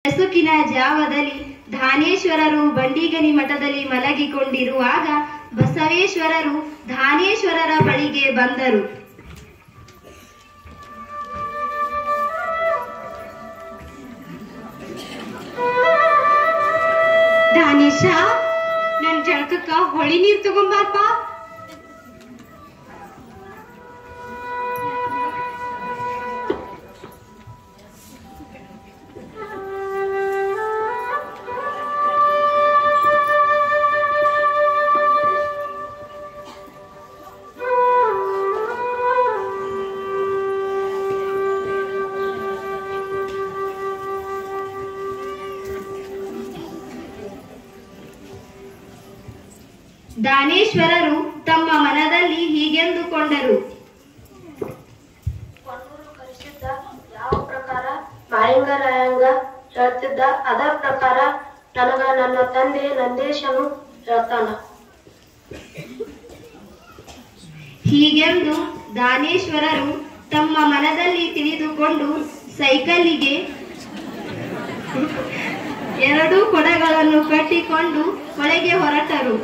ನಸುಕಿನ ಜಾವದಲ್ಲಿ ಧಾನೇಶ್ವರರು ಬಂಡಿಗನಿ ಮಠದಲ್ಲಿ ಮಲಗಿಕೊಂಡಿರುವಾಗ ಬಸವೇಶ್ವರರು ಧಾನೇಶ್ವರರ ಬಳಿಗೆ ಬಂದರು ದಾನೇಶ ನನ್ ಜಳಕಕ್ಕ ಹೊಳಿ ನೀರ್ ತಗೊಂಬಾರ್ಪ ದಾನೇಶ್ವರರು ತಮ್ಮ ಮನದಲ್ಲಿ ಹೀಗೆಂದುಕೊಂಡರು ಕೊಣ್ಣೂರು ಕಲಿಸಿದ್ದ ಯಾವ ಪ್ರಕಾರ ಮಾಳಿಂಗರಾಯಂಗ ಹೇಳ್ತಿದ್ದ ಅದರ ಪ್ರಕಾರ ನನಗ ನನ್ನ ತಂದೆ ನಂದೇಶನು ಹೇಳ್ತಾನ ಹೀಗೆಂದು ದಾನೇಶ್ವರರು ತಮ್ಮ ಮನದಲ್ಲಿ ತಿಳಿದುಕೊಂಡು ಸೈಕಲ್ಲಿಗೆ ಎರಡು ಕೊಡಗಳನ್ನು ಕಟ್ಟಿಕೊಂಡು ಒಳಗೆ ಹೊರಟರು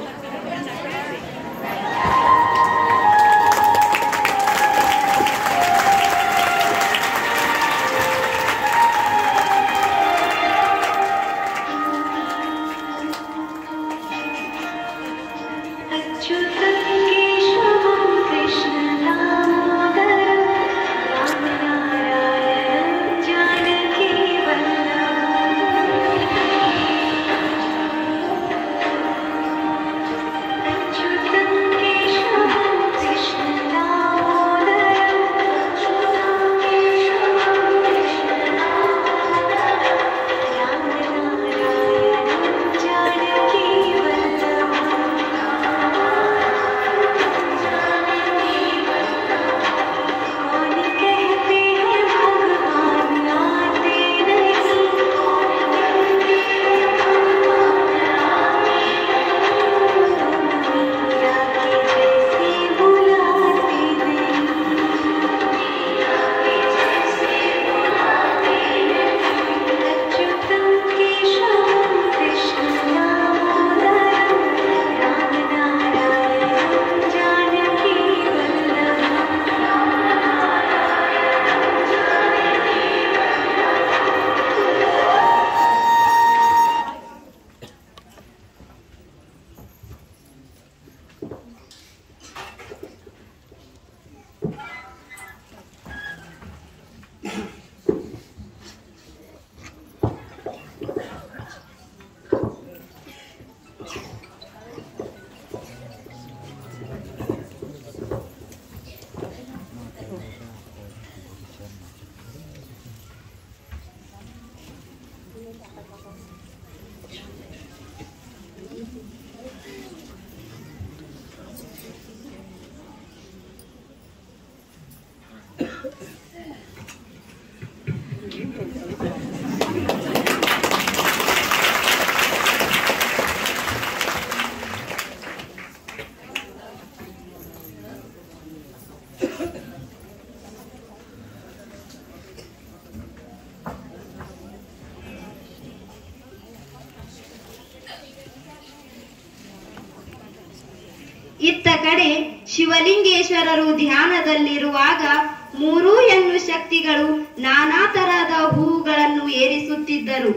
ಇತ್ತ ಕಡೆ ಶಿವಲಿಂಗೇಶ್ವರರು ಧ್ಯಾನದಲ್ಲಿರುವಾಗ ಮೂರೂ ಹೆಣ್ಣು ಶಕ್ತಿಗಳು ನಾನಾ ತರಹದ ಹೂಗಳನ್ನು ಏರಿಸುತ್ತಿದ್ದರು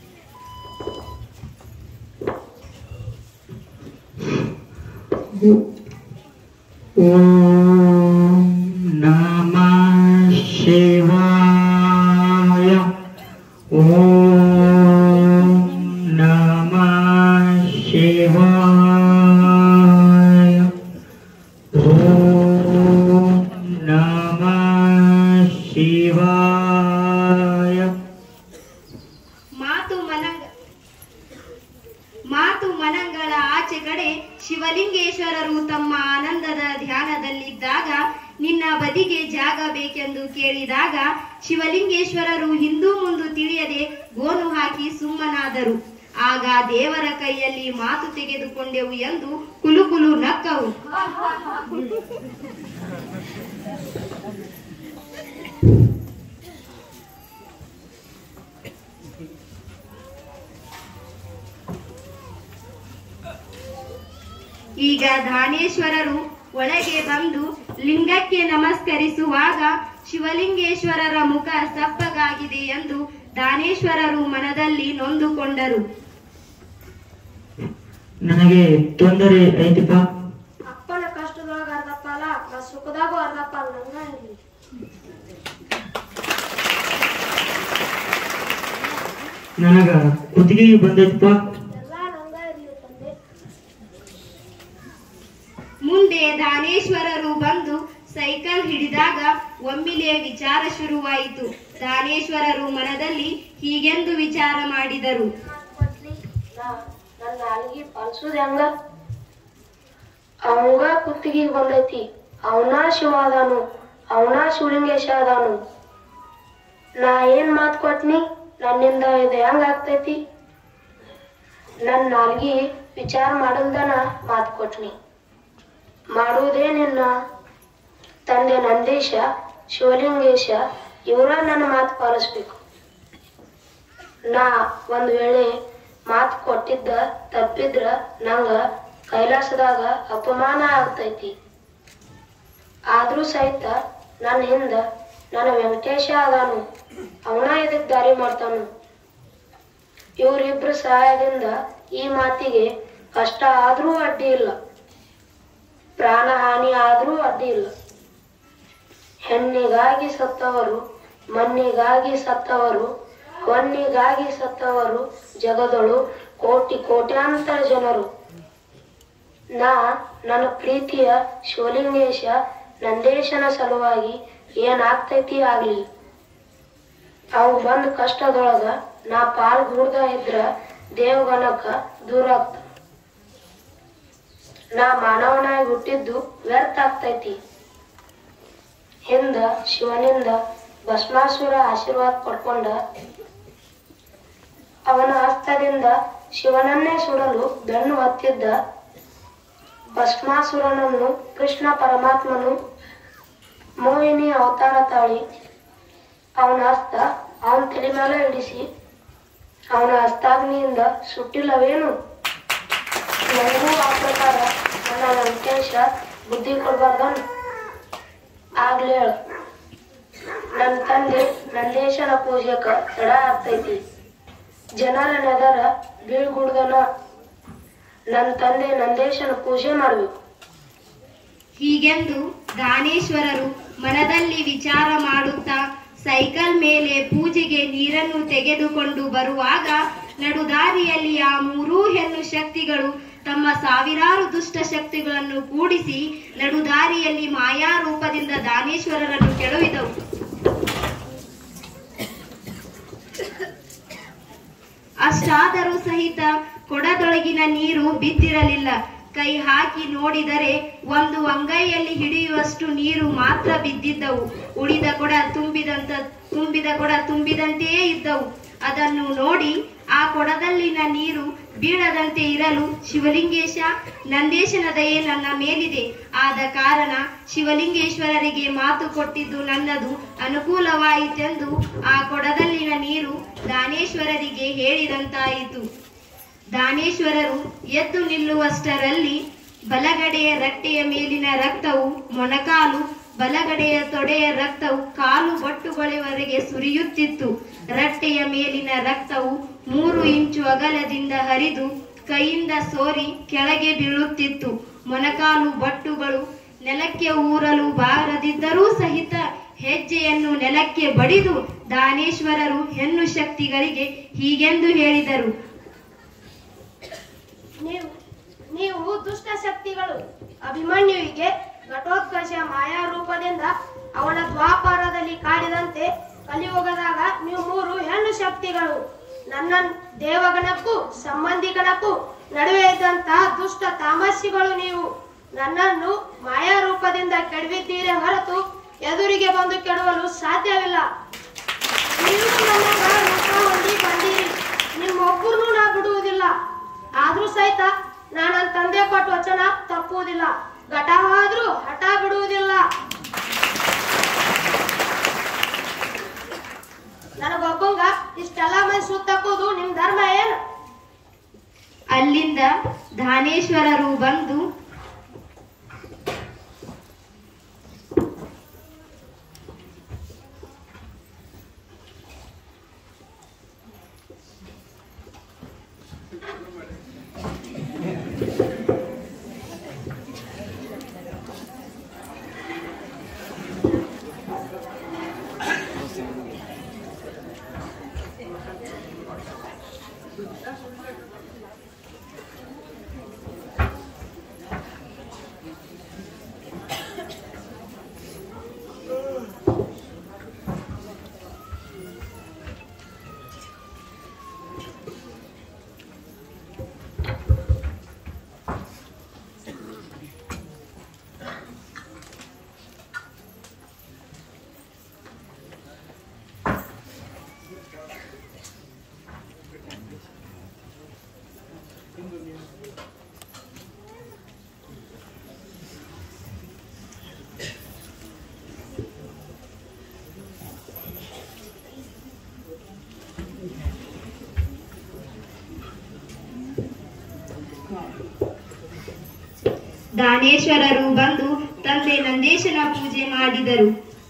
ಓಂ ನಮಃ ಶಿವಾಯ ಓಂ ನಮಃ ಶಿವಾಯ ಓಂ ನಮಃ ಶಿವಾಯ ಮಾತು ಮನಂಗ ಮಾತು ಮನಂಗಳ ಆಚೆ ಕಡೆ ಶಿವಲಿಂಗೇಶ್ವರರು ತಮ್ಮ ಆನಂದದ ಧ್ಯಾನದಲ್ಲಿದ್ದಾಗ ನಿನ್ನ ಬದಿಗೆ ಜಾಗ ಬೇಕೆಂದು ಕೇಳಿದಾಗ ಶಿವಲಿಂಗೇಶ್ವರರು ಹಿಂದೂ ಮುಂದು ತಿಳಿಯದೆ ಗೋನು ಹಾಕಿ ಸುಮ್ಮನಾದರು ಆಗ ದೇವರ ಕೈಯಲ್ಲಿ ಮಾತು ತೆಗೆದುಕೊಂಡೆವು ಎಂದು ಕುಲುಕುಲು ನಕ್ಕವು ಈಗ ಧಾನೇಶ್ವರರು ಒಳಗೆ ಬಂದು ಲಿಂಗಕ್ಕೆ ನಮಸ್ಕರಿಸುವಾಗ ಶಿವಲಿಂಗೇಶ್ವರರ ಮುಖ ಸಪ್ಪಗಾಗಿದೆ ಎಂದು ದಾನೇಶ್ವರರು ಮನದಲ್ಲಿ ನೊಂದುಕೊಂಡರು ನನಗೆ ತೊಂದರೆ ಐತಿಪ್ಪ ಅಪ್ಪನ ಕಷ್ಟದೊಳಗ ಅರ್ಧ ಪಾಲ ನಾ ಸುಖದಾಗೂ ಅರ್ಧ ಪಾಲ ನನ್ನ ಇರ್ಲಿ ನನಗ ಕುತ್ತಿಗೆ ಬಂದೈತಿಪ್ಪ ಎಲ್ಲ ನಂಗ ಇರ್ಲಿ ತಂದೆ ಮುಂದೆ ದಾನೇಶ್ವರರು ಬಂದು ಸೈಕಲ್ ಹಿಡಿದಾಗ ಒಮ್ಮಿಲೆ ವಿಚಾರ ಶುರುವಾಯಿತು ದಾನೇಶ್ವರರು ಮನದಲ್ಲಿ ಹೀಗೆಂದು ವಿಚಾರ ಮಾಡಿದರು ನಾ ನನ್ನ ನಾಲ್ಗಿ ಪಾಲ್ಸುದ್ ಹೆಂಗ ಅವಂಗ ಕುತ್ತಿಗೆ ಬಂದೈತಿ ಅವನ ಶಿವ ಅದಾನು ಅವನ ಶಿವಲಿಂಗೇಶ ಅದಾನು ನಾ ಏನ್ ಮಾತ್ ಕೊಟ್ನಿ ನನ್ನಿಂದ ಇದು ಹೆಂಗ ಆಗ್ತೈತಿ ನನ್ ನಾಲ್ಗಿ ವಿಚಾರ ಮಾಡಲ್ದನ ಮಾತ್ ಕೊಟ್ನಿ ಮಾಡುವುದೇ ನಿನ್ನ ತಂದೆ ನಂದೀಶ ಶಿವಲಿಂಗೇಶ ಇವರ ನನ್ನ ಮಾತು ಪಾಲಿಸ್ಬೇಕು ನಾ ಒಂದ್ ವೇಳೆ ಮಾತು ಕೊಟ್ಟಿದ್ದ ತಪ್ಪಿದ್ರ ನಂಗ ಕೈಲಾಸದಾಗ ಅಪಮಾನ ಆಗ್ತೈತಿ ಆದ್ರೂ ಸಹಿತ ನನ್ನ ಹಿಂದ ನನ್ನ ವೆಂಕಟೇಶ ಅದಾನು ಅವನ ಇದಕ್ ದಾರಿ ಮಾಡ್ತಾನು ಇವ್ರಿಬ್ರ ಸಹಾಯದಿಂದ ಈ ಮಾತಿಗೆ ಕಷ್ಟ ಆದ್ರೂ ಅಡ್ಡಿ ಇಲ್ಲ ಪ್ರಾಣ ಹಾನಿ ಆದ್ರೂ ಅಡ್ಡಿ ಇಲ್ಲ ಹೆಣ್ಣಿಗಾಗಿ ಸತ್ತವರು ಮಣ್ಣಿಗಾಗಿ ಸತ್ತವರು ಹೊನ್ನಿಗಾಗಿ ಸತ್ತವರು ಜಗದಳು ಕೋಟಿ ಕೋಟ್ಯಾಂತರ ಜನರು ನಾ ನನ್ನ ಪ್ರೀತಿಯ ಶಿವಲಿಂಗೇಶ ನಂದೇಶನ ಸಲುವಾಗಿ ಏನಾಗ್ತೈತಿ ಆಗ್ಲಿ ಅವು ಬಂದ ಕಷ್ಟದೊಳಗ ನಾ ಪಾಲ್ಗೂಡ್ದ ಇದ್ರ ದೇವಗಣಕ್ಕ ದೂರ ಆಗ್ತ ನಾ ಮಾನವನಾಗಿ ಹುಟ್ಟಿದ್ದು ವ್ಯರ್ಥ ಆಗ್ತೈತಿ ಹಿಂದ ಶಿವನಿಂದ ಭಸ್ಮಾಸುರ ಆಶೀರ್ವಾದ ಪಡ್ಕೊಂಡ ಅವನ ಹಸ್ತದಿಂದ ಶಿವನನ್ನೇ ಸುಡಲು ಬೆನ್ನು ಹತ್ತಿದ್ದ ಭಸ್ಮಾಸುರನನ್ನು ಕೃಷ್ಣ ಪರಮಾತ್ಮನು ಮೋಹಿನಿ ಅವತಾರ ತಾಳಿ ಅವನ ಹಸ್ತ ಅವನ ತಲೆ ಮೇಲೆ ಇಡಿಸಿ ಅವನ ಹಸ್ತಾಗ್ನಿಯಿಂದ ಸುಟ್ಟಿಲ್ಲವೇನು ನನಗೂ ಆ ಪ್ರಕಾರ ನನ್ನ ವೆಂಕಟೇಶ ಬುದ್ಧಿ ಕೊಡ್ಬಾರ್ದನ್ ಆಗ್ಲಿ ಹೇಳು ನನ್ನ ತಂದೆ ನಂದೇಶನ ಪೂಜೆಕ ತಡ ಆಗ್ತೈತಿ ಜನರ ನೆದರ ಬೀಳ್ಗುಡ್ದನ ನನ್ನ ತಂದೆ ನಂದೇಶನ ಪೂಜೆ ಮಾಡ್ಬೇಕು ಹೀಗೆಂದು ದಾನೇಶ್ವರರು ಮನದಲ್ಲಿ ವಿಚಾರ ಮಾಡುತ್ತಾ ಸೈಕಲ್ ಮೇಲೆ ಪೂಜೆಗೆ ನೀರನ್ನು ತೆಗೆದುಕೊಂಡು ಬರುವಾಗ ನಡುದಾರಿಯಲ್ಲಿ ಆ ಮೂರೂ ಹೆಣ್ಣು ಶಕ್ತಿಗಳು ತಮ್ಮ ಸಾವಿರಾರು ದುಷ್ಟ ಶಕ್ತಿಗಳನ್ನು ಕೂಡಿಸಿ ನಡುದಾರಿಯಲ್ಲಿ ಮಾಯಾ ರೂಪದಿಂದ ದಾನೇಶ್ವರರನ್ನು ಕೆಡವಿದವು ಅಷ್ಟಾದರೂ ಸಹಿತ ಕೊಡದೊಳಗಿನ ನೀರು ಬಿದ್ದಿರಲಿಲ್ಲ ಕೈ ಹಾಕಿ ನೋಡಿದರೆ ಒಂದು ಅಂಗೈಯಲ್ಲಿ ಹಿಡಿಯುವಷ್ಟು ನೀರು ಮಾತ್ರ ಬಿದ್ದಿದ್ದವು ಉಳಿದ ಕೊಡ ತುಂಬಿದಂತ ತುಂಬಿದ ಕೊಡ ತುಂಬಿದಂತೆಯೇ ಇದ್ದವು ಅದನ್ನು ನೋಡಿ ಆ ಕೊಡದಲ್ಲಿನ ನೀರು ಬೀಳದಂತೆ ಇರಲು ಶಿವಲಿಂಗೇಶ ನಂದೇಶನ ದಯೆ ನನ್ನ ಮೇಲಿದೆ ಆದ ಕಾರಣ ಶಿವಲಿಂಗೇಶ್ವರರಿಗೆ ಮಾತು ಕೊಟ್ಟಿದ್ದು ನನ್ನದು ಅನುಕೂಲವಾಯಿತೆಂದು ಆ ಕೊಡದಲ್ಲಿನ ನೀರು ದಾನೇಶ್ವರರಿಗೆ ಹೇಳಿದಂತಾಯಿತು ದಾನೇಶ್ವರರು ಎದ್ದು ನಿಲ್ಲುವಷ್ಟರಲ್ಲಿ ಬಲಗಡೆಯ ರಟ್ಟೆಯ ಮೇಲಿನ ರಕ್ತವು ಮೊಣಕಾಲು ಬಲಗಡೆಯ ತೊಡೆಯ ರಕ್ತವು ಕಾಲು ಬೊಟ್ಟುಗಳವರೆಗೆ ಸುರಿಯುತ್ತಿತ್ತು ರಟ್ಟೆಯ ಮೇಲಿನ ರಕ್ತವು ಮೂರು ಇಂಚು ಅಗಲದಿಂದ ಹರಿದು ಕೈಯಿಂದ ಸೋರಿ ಕೆಳಗೆ ಬೀಳುತ್ತಿತ್ತು ಮೊಣಕಾಲು ಬಟ್ಟುಗಳು ನೆಲಕ್ಕೆ ಊರಲು ಬಾರದಿದ್ದರೂ ಸಹಿತ ಹೆಜ್ಜೆಯನ್ನು ನೆಲಕ್ಕೆ ಬಡಿದು ದಾನೇಶ್ವರರು ಹೆಣ್ಣು ಶಕ್ತಿಗಳಿಗೆ ಹೀಗೆಂದು ಹೇಳಿದರು ನೀವು ನೀವು ದುಷ್ಟ ಶಕ್ತಿಗಳು ಅಭಿಮನ್ಯುವಿಗೆ ಘಟೋತ್ಕರ್ಷ ಮಾಯಾ ರೂಪದಿಂದ ಅವನ ದ್ವಾಪಾರದಲ್ಲಿ ಕಾಡಿದಂತೆ ಕಲಿಯುಗದಾಗ ನೀವು ಮೂರು ಹೆಣ್ಣು ಶಕ್ತಿಗಳು ನನ್ನ ದೇವಗಣಕ್ಕೂ ಸಂಬಂಧಿಗಣಕ್ಕೂ ನಡುವೆ ಇದ್ದಂತಹ ದುಷ್ಟ ತಾಮಸ್ಸಿಗಳು ನೀವು ನನ್ನನ್ನು ಮಾಯಾ ರೂಪದಿಂದ ಕೆಡವಿದ್ದೀರೇ ಹೊರತು ಎದುರಿಗೆ ಬಂದು ಕೆಡವಲು ಸಾಧ್ಯವಿಲ್ಲ ನೀವು ನನ್ನನ್ನ ರೂಪ ಹೊಂದಿ ಬಂದಿರಿ ನಿಮ್ಮೊಬ್ಬರನ್ನೂ ನಾ ಬಿಡುವುದಿಲ್ಲ ಆದ್ರೂ ಸಹಿತ ನಾ ನನ್ನ ತಂದೆ ಕೊಟ್ಟ ವಚನ ತಪ್ಪುವುದಿಲ್ಲ ಘಟ ಆದ್ರೂ ಹಠ ಬಿಡುವುದಿಲ್ಲ ನನಗೊಬ್ಬಂಗ ಇಷ್ಟೆಲ್ಲ ಮಂದಿ ಸುತ್ತಕ್ಕೋದು ನಿಮ್ ಧರ್ಮ ಏನು ಅಲ್ಲಿಂದ ಧಾನೇಶ್ವರರು ಬಂದು ದಾನೇಶ್ವರರು ಬಂದು ತಂದೆ ನಂದೇಶನ ಪೂಜೆ ಮಾಡಿದರು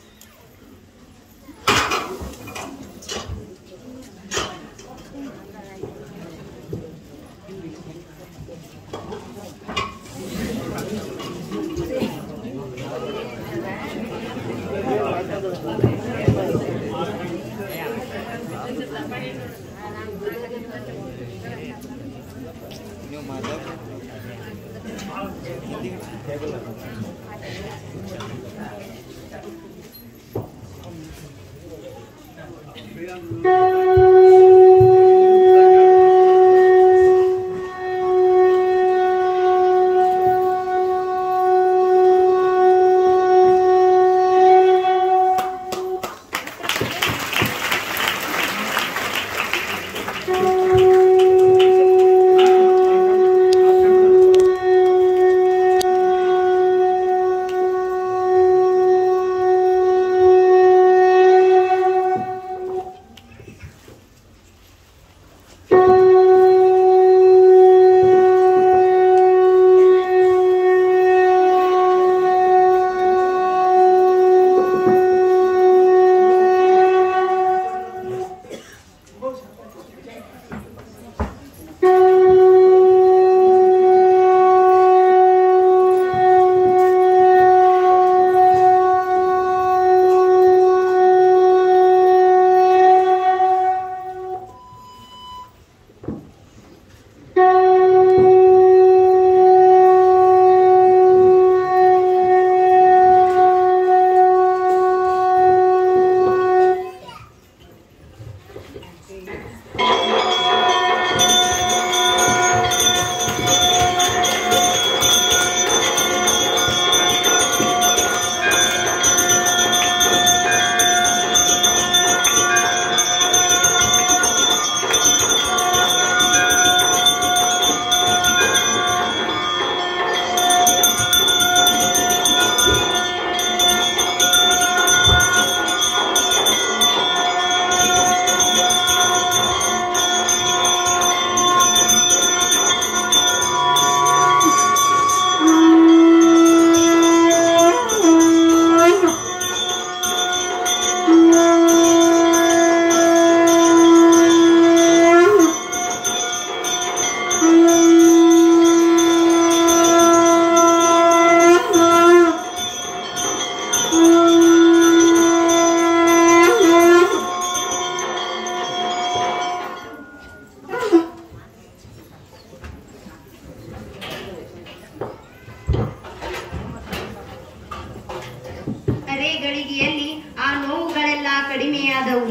ಅರೆ ಗಳಿಗೆಯಲ್ಲಿ ಆ ನೋವುಗಳೆಲ್ಲ ಕಡಿಮೆಯಾದವು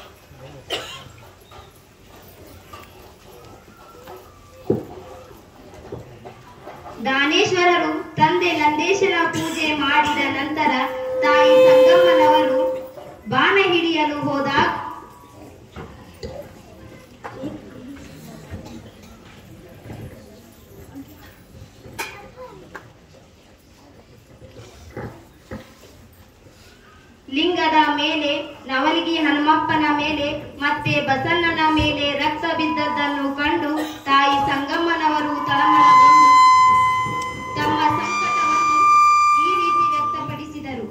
ದಾನೇಶ್ವರರು ತಂದೆ ನಂದೇಶನ ಪೂಜೆ ಮಾಡಿದ ನಂತರ ತಾಯಿ ಸಂಗಮ್ಮನವರು ಬಾಣ ಹಿಡಿಯಲು ಹೋದಾಗ ಲಿಂಗದ ಮೇಲೆ ನವಲಗಿ ಹನುಮಪ್ಪನ ಮೇಲೆ ಮತ್ತೆ ಬಸಣ್ಣನ ಮೇಲೆ ರಕ್ತ ಬಿದ್ದದ್ದನ್ನು ಕಂಡು ತಾಯಿ ಸಂಗಮ್ಮನವರು ತಳಮಳಗೊಂಡು ತಮ್ಮ ಸಂಕಟವನ್ನು ಈ ರೀತಿ ವ್ಯಕ್ತಪಡಿಸಿದರು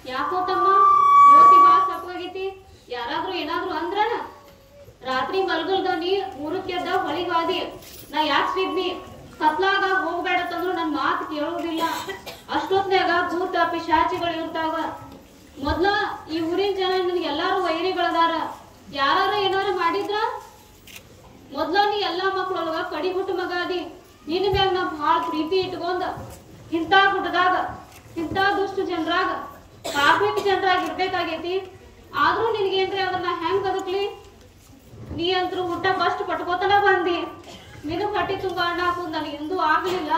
ಯಾಕೋ ತಮ್ಮ ಮೂರ್ತಿ ಬಾಳ ಸಪ್ಪಗೈತಿ ಯಾರಾದ್ರೂ ಏನಾದ್ರೂ ಅಂದ್ರನ ರಾತ್ರಿ ಮಲ್ಗಲ್ದ ನೀ ಮೂರಕ್ಕೆ ಎದ್ದ ಹೊಳಿಗ್ ವಾದಿ ನಾ ಯಾಕ್ ಸಿದ್ನಿ ಕತ್ಲಾಗ ಹೋಗ್ಬೇಡ ತಂದ್ರು ನನ್ ಮಾತು ಕೇಳುವುದಿಲ್ಲ ಅಷ್ಟೊತ್ನ್ಯಾಗ ಭೂತ ಪಿಶಾಚಿಗಳು ಇರ್ತಾವ ಮೊದ್ಲ ಈ ಊರಿನ ಜನ ನನಗೆ ಎಲ್ಲಾರು ವೈರಿಗಳದಾರ ಯಾರಾರ ಏನಾರ ಮಾಡಿದ್ರ ಮೊದ್ಲ ನೀ ಎಲ್ಲಾ ಮಕ್ಳೊಳಗ ಕಡಿ ಹುಟ್ಟು ಮಗ ಅದಿ ನಿನ್ನ ಮ್ಯಾಗ ನಾ ಭಾಳ ಪ್ರೀತಿ ಇಟ್ಕೊಂಡ ಇಂಥ ಗುಡ್ಡದಾಗ ಇಂಥ ದುಷ್ಟ ಜನರಾಗ ಕಾರ್ಮಿಕ ಜನರಾಗ ಇರ್ಬೇಕಾಗೈತಿ ಆದ್ರೂ ನಿನಗೇನ್ರಿ ಅದನ್ನ ಹೆಂಗ್ ಬದುಕ್ಲಿ ನೀ ಅಂತೂ ಊಟ ಕಷ್ಟ ಪಟ್ಕೋತನ ಬಂದಿ ನಿನಗ್ ಹೊಟ್ಟಿ ತುಂಬ ಅಣ್ಣ ಹಾಕೋದ್ ನನಗೆ ಎಂದೂ ಆಗ್ಲಿಲ್ಲ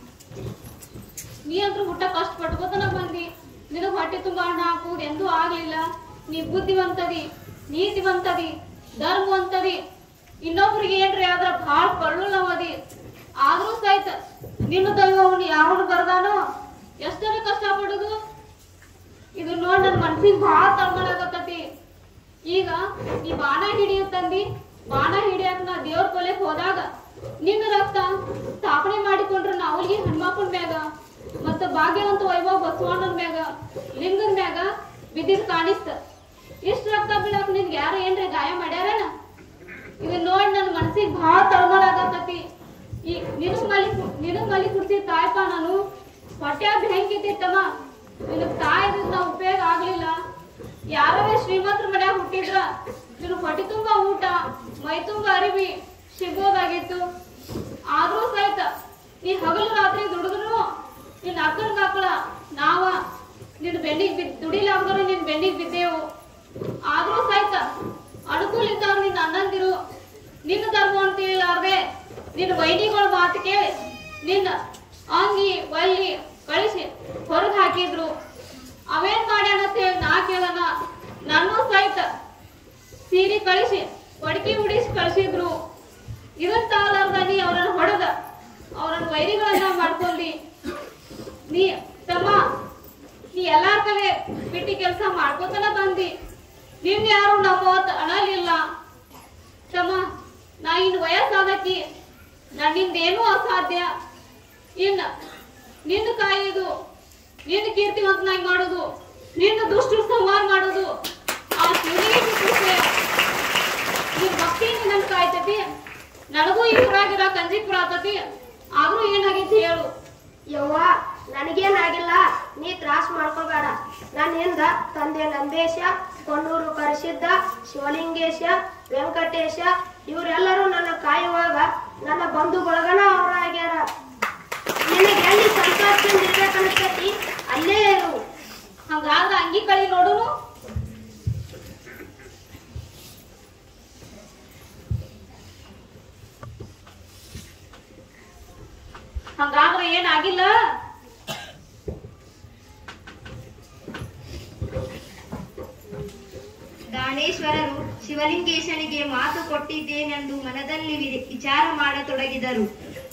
ನೀ ಅಂತೂ ಊಟ ಕಷ್ಟ ಪಟ್ಕೋತನ ಬಂದಿ ನಿನಗ್ ಹೊಟ್ಟೆ ತುಂಬ ಅಣ್ಣ ಹಾಕುವುದು ಎಂದೂ ಆಗ್ಲಿಲ್ಲ ನೀ ಬುದ್ಧಿವಂತದಿ ನೀತಿವಂತದಿ ಧರ್ಮವಂತದಿ ಇನ್ನೊಬ್ರಿಗೆ ಏನ್ರಿ ಆದ್ರ ಭಾಳ ಕಳ್ಳುಳವದಿ ಆದ್ರೂ ಸಹಿತ ನಿನ್ನ ದೈವವನು ಯಾವನು ಬರ್ದಾನೋ ಎಷ್ಟರ ಕಷ್ಟ ಪಡುದು ಇದು ನೋಡ್ ನನ್ ಮನ್ಸಿಗೆ ಭಾಳ ತಳ್ಮಳಾಗತ್ತತಿ ಈಗ ನೀ ಬಾಣ ಹಿಡಿಯುತ್ತಂದಿ ಬಾಣ ಹಿಡಿಯಕ್ ನಾ ದೇವ್ರ ಕೊಲೆಕ್ ಹೋದಾಗ ನಿನ್ನ ರಕ್ತ ಸ್ಥಾಪನೆ ಮಾಡಿಕೊಂಡ್ರ ನಾವಲ್ಗಿ ಹನುಮಪ್ಪನ ಮ್ಯಾಗ ಮತ್ತ ಭಾಗ್ಯವಂತ ವೈಭವ ಬಸವಣ್ಣನ ಮ್ಯಾಗ ಲಿಂಗದ ಮ್ಯಾಗ ಬಿದ್ದಿದ್ ಕಾಣಿಸ್ತ ಇಷ್ಟ ರಕ್ತ ಬೀಳಕ್ ನಿನ್ಗೆ ಯಾರು ಏನ್ರಿ ಗಾಯ ಮಾಡ್ಯಾರನ ಇದು ನೋಡ್ ನನ್ ಮನ್ಸಿಗೆ ಭಾಳ ತಳಮಳಾಗತ್ತತಿ ಈ ನಿನಗ್ ಮಲಿ ನಿನಗ್ ಮಲಿ ಕುಡ್ಸಿ ತಾಯ್ಪ ನಾನು ಹೊಟ್ಯಾಗ ಹೆಂಗಿದ್ದಿತ್ತಮ್ಮ ನಿನಗ್ ತಾಯಿದಿಂದ ಉಪಯೋಗ ಆಗ್ಲಿಲ್ಲ ಯಾರವೇ ಶ್ರೀಮಂತರ ಮನ್ಯಾಗ ಹುಟ್ಟಿದ್ರ ನಿನ್ ಹೊಟ್ಟೆ ತುಂಬಾ ಊಟ ಮೈ ತುಂಬಾ ಅರಿವಿ ಸಿಗೋದಾಗಿತ್ತು ಆದ್ರೂ ಸಹಿತ ನೀ ಹಗಲು ರಾತ್ರಿ ದುಡಿದ್ರು ನಿನ್ ಅಕ್ಕನ ಮಕ್ಕಳ ನಾವ ನಿನ್ ಬೆನ್ನಿಗ್ ಬಿದ್ ದುಡಿಲಾರ್ದರು ನಿನ್ ಬೆನ್ನಿಗ್ ಬಿದ್ದೆವು ಆದ್ರೂ ಸಹಿತ ಅನುಕೂಲ ಇದ್ದವ್ರು ನಿನ್ನ ಅಣ್ಣಂದಿರು ನಿನ್ನ ಧರ್ಮ ಅಂತ ತಿಳಿಲಾರ್ದೆ ನಿನ್ನ ವೈನಿಗಳ ಮಾತು ಕೇಳಿ ನಿನ್ನ ಅಂಗಿ ಒಲ್ಲಿ ಕಳಿಸಿ ಹೊರಗ್ ಹಾಕಿದ್ರು ಅವೇನ್ ಮಾಡ್ಯಾನ ಅಂತ ಹೇಳಿ ನಾ ಕೇಳನ ನನ್ನೂ ಸಹಿತ ಸೀರೆ ಕಳಿಸಿ ಒಡಕಿ ಉಡಿಸಿ ಕಳಿಸಿದ್ರು ಇದನ್ ತಾಲಾರ್ದ ನೀ ಅವ್ರನ್ನ ಹೊಡೆದ ಅವ್ರನ್ನ ವೈರಿಗಳನ್ನ ಮಾಡ್ಕೊಂಡಿ ನೀ ತಮ್ಮ ನೀ ಎಲ್ಲಾರ ಕಲೆ ಬಿಟ್ಟಿ ಕೆಲಸ ಮಾಡ್ಕೋತನ ಬಂದಿ ನಿನ್ ಯಾರು ನಮ್ಮ ಅಣಲಿಲ್ಲ ತಮ್ಮ ನಾ ಇನ್ ವಯಸ್ಸಾದಕ್ಕಿ ನನ್ನಿಂದೇನೂ ಅಸಾಧ್ಯ ಇನ್ನ ನಿನ್ನ ಕಾಯೋದು ನಿನ್ನ ಕೀರ್ತಿವಂತನಾಗಿ ಮಾಡೋದು ನಿನ್ನ ದುಷ್ಟ ಸಂಹಾರ ಮಾಡೋದು ಆ ಶಿವನಿಗೆ ಕೃಪೆ ಈ ಭಕ್ತಿ ನನ್ನ ಕಾಯ್ತತಿ ನನಗೂ ಈ ಊರಾಗಿರ ಕಂಜಿಪುರ ಆತತಿ ಆದ್ರೂ ಏನಾಗೈತಿ ಹೇಳು ಯವ್ವ ನನಗೇನಾಗಿಲ್ಲ ನೀ ತ್ರಾಸ ಮಾಡ್ಕೋಬೇಡ ನನ್ನಿಂದ ತಂದೆ ನಂದೇಶ ಕೊಣ್ಣೂರು ಕರಿಸಿದ್ದ ಶಿವಲಿಂಗೇಶ ವೆಂಕಟೇಶ ಇವರೆಲ್ಲರೂ ನನ್ನ ಕಾಯುವಾಗ ನನ್ನ ಬಂಧು ಬಳಗನ ಅವರಾಗ್ಯಾರ ನಿನಗೆ ಎಲ್ಲಿ ಸಂತೋಷದಿಂದ ಇರ್ಬೇಕನ್ಸ್ತತಿ ಅಲ್ಲೇ ಇರು ಹಂಗಾದ್ರ ಅಂಗಿ ಕಳಿ ನೋಡುನು ಹಂಗಾದ್ರೆ ಏನಾಗಿಲ್ಲ ದಾನೇಶ್ವರರು ಶಿವಲಿಂಗೇಶನಿಗೆ ಮಾತು ಕೊಟ್ಟಿದ್ದೇನೆಂದು ಮನದಲ್ಲಿ ವಿ- ವಿಚಾರ ಮಾಡತೊಡಗಿದರು